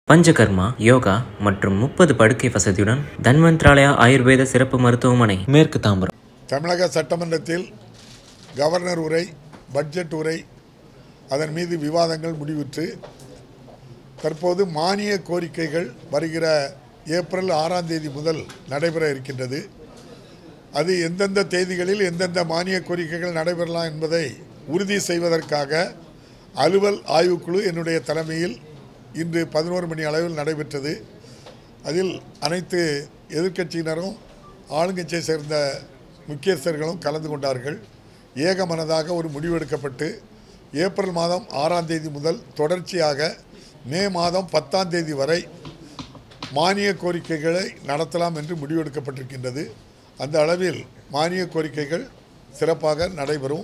பஞ்சகர்மா யோகா மற்றும் முப்பது படுக்கை வசதியுடன் தன்வந்த்ராலயா ஆயுர்வேத சிறப்பு மருத்துவமனை மேற்கு தாம்பரம் தமிழக சட்டமன்றத்தில் கவர்னர் உரை பட்ஜெட் உரை அதன் மீது விவாதங்கள் முடிவுற்று தற்போது மானிய கோரிக்கைகள் வருகிற ஏப்ரல் ஆறாம் தேதி முதல் நடைபெற இருக்கின்றது அது எந்தெந்த தேதிகளில் எந்தெந்த மானிய கோரிக்கைகள் நடைபெறலாம் என்பதை உறுதி செய்வதற்காக அலுவல் ஆய்வுக்குழு என்னுடைய தலைமையில் இன்று பதினோரு மணி அளவில் நடைபெற்றது அதில் அனைத்து எதிர்க்கட்சியினரும் ஆளுங்கட்சியை சேர்ந்த முக்கியஸ்தர்களும் கலந்து கொண்டார்கள் ஏகமனதாக ஒரு முடிவெடுக்கப்பட்டு ஏப்ரல் மாதம் ஆறாம் தேதி முதல் தொடர்ச்சியாக மே மாதம் பத்தாம் தேதி வரை மானிய கோரிக்கைகளை நடத்தலாம் என்று முடிவெடுக்கப்பட்டிருக்கின்றது அந்த அளவில் மானிய கோரிக்கைகள் சிறப்பாக நடைபெறும்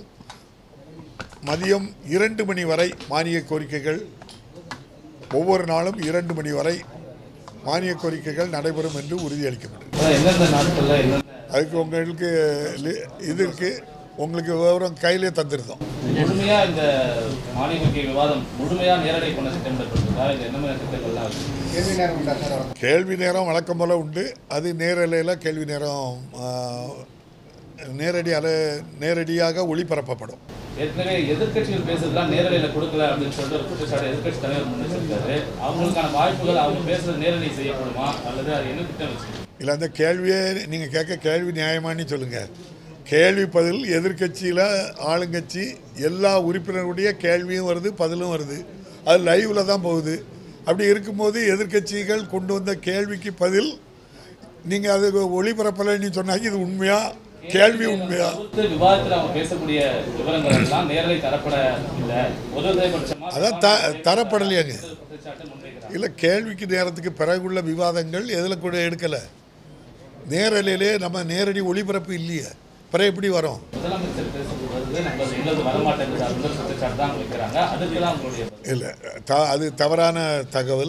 மதியம் இரண்டு மணி வரை மானிய கோரிக்கைகள் ஒவ்வொரு நாளும் இரண்டு மணி வரை மானிய கோரிக்கைகள் நடைபெறும் என்று உறுதியளிக்கப்பட்டது அதான் எந்தெந்த நாட்களில் எந்தெந்த அதுக்கு உங்களுக்கு லி- இது இருக்கு உங்களுக்கு விவரம் கையிலே தந்திருந்தோம் முழுமையா இந்த மானிய கோரிக்கை விவாதம் முழுமையா நேரடி பண்ண திட்டமிடப்பட்டிருக்கா இது என்ன மாதிரி திட்டங்கள்லாம் இருக்கு கேள்வி நேரம் வழக்கம் போல உண்டு அது நேரலையில் கேள்வி நேரம் ஆ, நேரடி அல நேரடியாக ஒளிபரப்பப்படும் ஏற்கனவே எதிர்க்கட்சிகள் பேசுறதுலாம் நேரடியில் கொடுக்கல அப்படின்னு சொல்லிட்டு ஒரு குற்றச்சாட்டு எதிர்க்கட்சி தலைவர் முன்னிச்சிருக்காரு அவங்களுக்கான வாய்ப்புகள் அவங்க பேசுறது நேரடி செய்யப்படுமா அல்லது அது என்ன திட்டம் வச்சு இல்லை அந்த கேள்வியே நீங்கள் கேட்க கேள்வி நியாயமானு சொல்லுங்கள் கேள்வி பதில் எதிர்க்கட்சியில் ஆளுங்கட்சி எல்லா உறுப்பினருடைய கேள்வியும் வருது பதிலும் வருது அது லைவில் தான் போகுது அப்படி இருக்கும்போது எதிர்க்கட்சிகள் கொண்டு வந்த கேள்விக்கு பதில் நீங்கள் அது ஒளிபரப்பலைன்னு சொன்னாங்க இது உண்மையா கேள்வி உண்மையா தவிர்த்து விவாதத்தில் அவங்க பேசக்கூடிய விவரங்கள் எல்லாம் நேரடி தரப்பட இல்லை ஒருதலைபட்சமா அதான் த தரப்படலையாங்க குற்றச்சாட்டு முன்வைக்கிறாங்க இல்லை கேள்விக்கு நேரத்துக்கு பிறகுள்ள விவாதங்கள் எதில் கூட எடுக்கலை நேரலையிலே நம்ம நேரடி ஒளிபரப்பு இல்லையே பிறகு எப்படி வரும் முதலமைச்சர் பேசுறது வருது நம்ம எங்களுக்கு வரமாட்டேங்குது அப்படின்ற குற்றச்சாட்டு தான் வைக்கிறாங்க அதுக்கு தான் உங்களுடைய பதில். இல்லை த அது தவறான தகவல்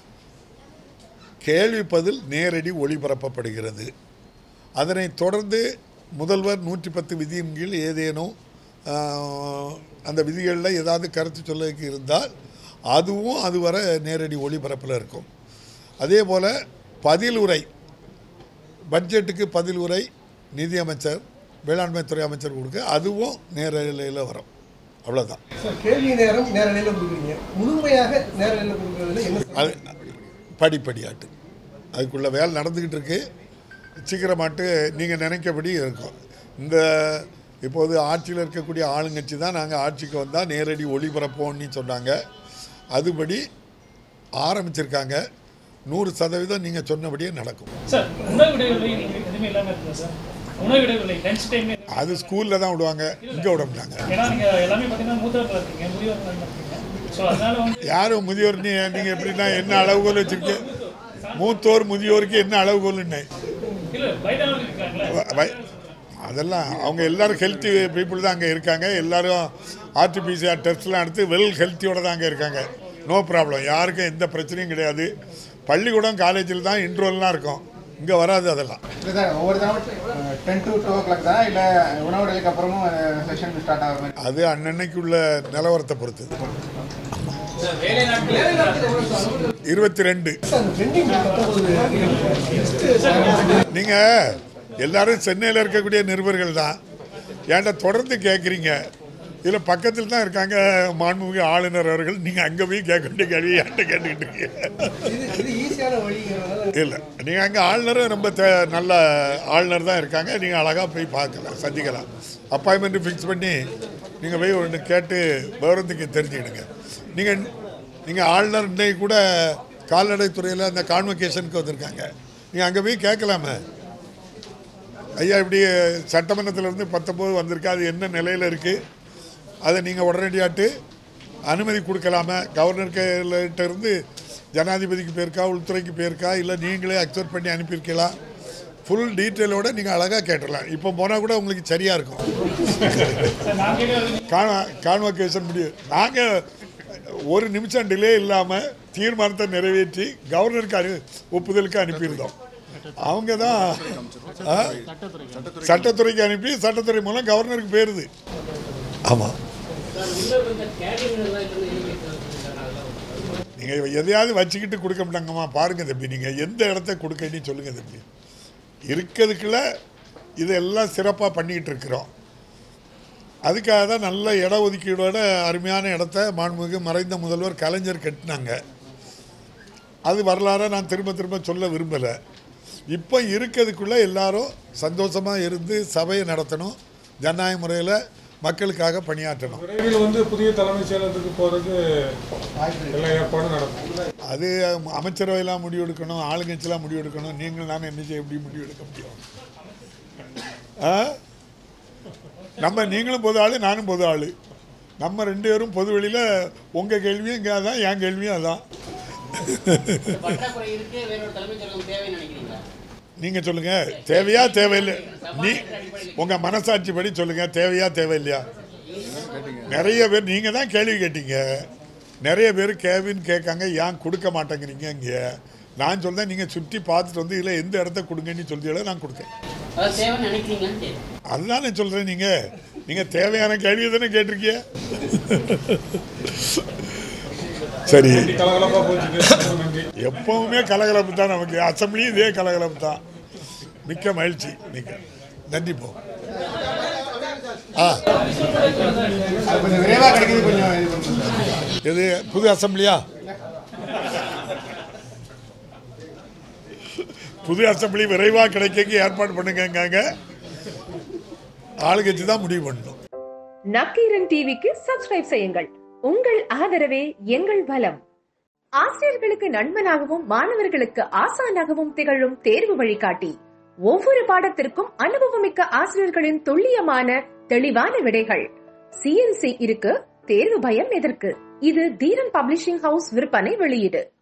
கேள்வி பதில் நேரடி ஒளிபரப்பப்படுகிறது அதனைத் தொடர்ந்து முதல்வர் நூற்றி பத்து விதியின் கீழ் ஏதேனும் ஆஹ், அந்த விதிகளில் ஏதாவது கருத்து சொல்ல இருந்தால் அதுவும் அதுவரை நேரடி ஒளிபரப்பில் இருக்கும் அதே போல் பதிலுரை பட்ஜெட்டுக்கு பதிலுரை நிதியமைச்சர் வேளாண்மைத்துறை அமைச்சர் கொடுக்க அதுவும் நேரலையில் வரும் அவ்வளோதான் சார் கேள்வி நேரம் நேரலையில் கொடுக்குறீங்க முழுமையாக நேரலையில் கொடுக்குறதுல என்ன சார்? அது படிப்படியாட்டு அதுக்குள்ள வேலை நடந்துக்கிட்டு இருக்கு சீக்கிரமாட்டு நீங்கள் நினைக்கபடி இருக்கும் இந்த இப்போது ஆட்சியில் இருக்கக்கூடிய ஆளுங்கட்சி தான் நாங்கள் ஆட்சிக்கு வந்தால் நேரடி ஒளிபரப்போம்னு சொன்னாங்க அதுபடி ஆரம்பிச்சிருக்காங்க நூறு சதவீதம் நீங்கள் சொன்னபடியே நடக்கும் சார் உணவு இடைவெளி எதுவுமே இல்லாமல் இருக்குல்ல சார் உணவு இடைவெளி லஞ்ச் டைம் அது ஸ்கூலில் தான் விடுவாங்க இங்கே விட மாட்டாங்க ஏன்னா நீங்கள் எல்லாமே பார்த்தீங்கன்னா மூத்தவர்கள் இருக்கீங்க முதியோர்கள் இருக்கீங்க ஸோ அதனால வந்து யாரும் முதியோர் நீ நீங்கள் எப்படின்னா என்ன அளவுகோல் வச்சுருக்கீங்க மூத்தோர் முதியோருக்கு என்ன அளவுகோல்னு இல்லை வயதானவர்கள் இருக்காங்களே வ- வ- அதெல்லாம் அவங்க எல்லாரும் ஹெல்த்தி பீப்புள் தான் அங்கே இருக்காங்க எல்லாரும் ஆர்டிபிசிஆர் டெஸ்ட்லாம் எடுத்து வெல் ஹெல்த்தியோட தான் அங்கே இருக்காங்க நோ ப்ராப்ளம் யாருக்கும் எந்த பிரச்சனையும் கிடையாது பள்ளிக்கூடம் காலேஜில் தான் இன்ட்ரோல்லாம் இருக்கும் இங்கே வராது அதெல்லாம் இல்லை சார் ஒவ்வொரு தடவை ten to two o'clock தான் இல்லை உணவு இடைவெளிக்கு அப்புறமும் செஷன் ஸ்டார்ட் ஆகிற மாதிரி அது அன்னன்னைக்கு உள்ள நிலவரத்தை பொறுத்து இருபத்தி ரெண்டு சார் பெண்டிங் நீங்கள் எல்லாரும் சென்னையில் இருக்கக்கூடிய நிருபர்கள் தான் ஏன்டா தொடர்ந்து கேட்குறீங்க இதில் பக்கத்தில் தான் இருக்காங்க மாண்புமிகு ஆளுநர் அவர்கள் நீங்கள் அங்கே போய் கேட்க வேண்டிய கேள்வி என்கிட்ட கேட்டுக்கிட்டு இருக்கீங்க இது இது ஈஸியான வழிங்கிறதுனால இல்லை நீங்கள் அங்கே ஆளுநர் ரொம்ப த நல்ல ஆளுநர் தான் இருக்காங்க நீங்கள் அழகாக போய் பார்க்கலாம் சந்திக்கலாம் அப்பாயின்மெண்ட் ஃபிக்ஸ் பண்ணி நீங்கள் போய் ஒன்று கேட்டு விவரத்துக்கு தெரிஞ்சுக்கிடுங்க நீங்கள் நீங்கள் ஆளுநர் இன்னைக்கு கூட கால்நடைத்துறையில் அந்த கான்வொகேஷனுக்கு வந்திருக்காங்க நீங்கள் அங்கே போய் கேட்கலாமே ஐயா இப்படி சட்டமன்றத்திலேருந்து பத்தொம்போது வந்திருக்கு அது என்ன நிலையில் இருக்குது அதை நீங்கள் உடனடியாட்டு அனுமதி கொடுக்கலாமா கவர்னர்கிட்ட இருந்து ஜனாதிபதிக்கு போயிருக்கா உள்துறைக்கு போயிருக்கா இல்லை நீங்களே அக்செப்ட் பண்ணி அனுப்பியிருக்கலாம் ஃபுல் டீட்டெயிலோட நீங்கள் அழகாக கேட்டுடலாம் இப்போ போனால் கூட உங்களுக்கு சரியாக இருக்கும் சார் நான் கேட்கறது கான கான்வொகேஷன் முடியும் நாங்கள் ஒரு நிமிஷம் டிலே இல்லாமல் தீர்மானத்தை நிறைவேற்றி கவர்னருக்கு அனு ஒப்புதலுக்கு அனுப்பியிருந்தோம் அவங்க தான் ஆ? சட்டத்துறைக்கு அனுப்பி சட்டத்துறை மூலம் கவர்னருக்கு போயிருது ஆமாம் நீங்கள் எதையாவது வச்சுக்கிட்டு கொடுக்க மாட்டாங்கம்மா பாருங்க தம்பி நீங்கள் எந்த இடத்த கொடுக்கன்னு சொல்லுங்க தம்பி இருக்கிறதுக்குள்ள இதெல்லாம் சிறப்பாக பண்ணிக்கிட்டு இருக்கிறோம் அதுக்காக தான் நல்ல இட ஒதுக்கீடோட அருமையான இடத்த மாண்புமிகு மறைந்த முதல்வர் கலைஞர் கட்டினாங்க அது வரலாறை நான் திரும்ப திரும்ப சொல்ல விரும்பலை இப்போ இருக்கிறதுக்குள்ளே எல்லாரும் சந்தோஷமாக இருந்து சபையை நடத்தணும் ஜனநாயக முறையில் மக்களுக்காக பணியாற்றணும் விரைவில் வந்து புதிய தலைமைச் செயலகத்துக்கு போறதுக்கு எல்லா ஏற்பாடும் நடக்கும் அது அமைச்சரவையெல்லாம் முடிவு எடுக்கணும் ஆளுங்கட்சியெல்லாம் முடிவு எடுக்கணும் நீங்கள் நானும் என்ன செய்ய எப்படி முடிவு எடுக்க முடியும் ஆ நம்ம நீங்களும் பொது ஆளு நானும் பொது ஆளு நம்ம ரெண்டு பேரும் பொது வெளியில் உங்கள் கேள்வியும் இங்கே அதான் என் கேள்வியும் அதான் பற்றாக்குறை இருக்கு வேறொரு தலைமைச் செயலகம் தேவைன்னு நினைக்கிறீங்களா நீங்கள் சொல்லுங்கள் தேவையா தேவையில்லை நீ உங்கள் மனசாட்சி படி சொல்லுங்கள் தேவையா தேவையில்லையா நிறைய பேர் நீங்கள் தான் கேள்வி கேட்டீங்க நிறைய பேர் கேவின்னு கேட்காங்க ஏன் கொடுக்க மாட்டேங்கிறீங்க இங்கே நான் சொல்றேன் நீங்கள் சுற்றி பார்த்துட்டு வந்து இதில் எந்த இடத்த கொடுங்கன்னு சொல்றீங்களோ நான் கொடுக்கேன் அதாவது தேவைன்னு நினைக்கிறீங்களான்னு கேட்டேன். அதுதான் நான் சொல்கிறேன் நீங்கள் நீங்கள் தேவையான கேள்வியை தானே கேட்டிருக்கீங்க சரி கலகலப்பா போச்சு நன்றி எப்பவுமே கலகலப்பு தான் நமக்கு அசம்பிளியும் இதே கலகலப்பு தான் மிக்க மகிழ்ச்சி மிக்க நன்றி போ ஆ அது கொஞ்சம் விரைவாக கிடைக்கிறது கொஞ்சம் இது பண்ணுங்க சார் இது புது அசம்பிளியா புது அசம்பிளி விரைவாக கிடைக்க ஏற்பாடு பண்ணுங்கங்க ஆளுங்கட்சி தான் முடிவு பண்ணணும் நக்கீரன் டிவிக்கு சப்ஸ்கிரைப் செய்யுங்கள் உங்கள் ஆதரவே எங்கள் பலம் ஆசிரியர்களுக்கு நண்பனாகவும் மாணவர்களுக்கு ஆசானாகவும் திகழும் தேர்வு வழிகாட்டி ஒவ்வொரு பாடத்திற்கும் அனுபவமிக்க ஆசிரியர்களின் துல்லியமான தெளிவான விடைகள் சிஎன்சி இருக்கு தேர்வு பயம் எதற்கு இது தீரன் பப்ளிஷிங் ஹவுஸ் விற்பனை வெளியீடு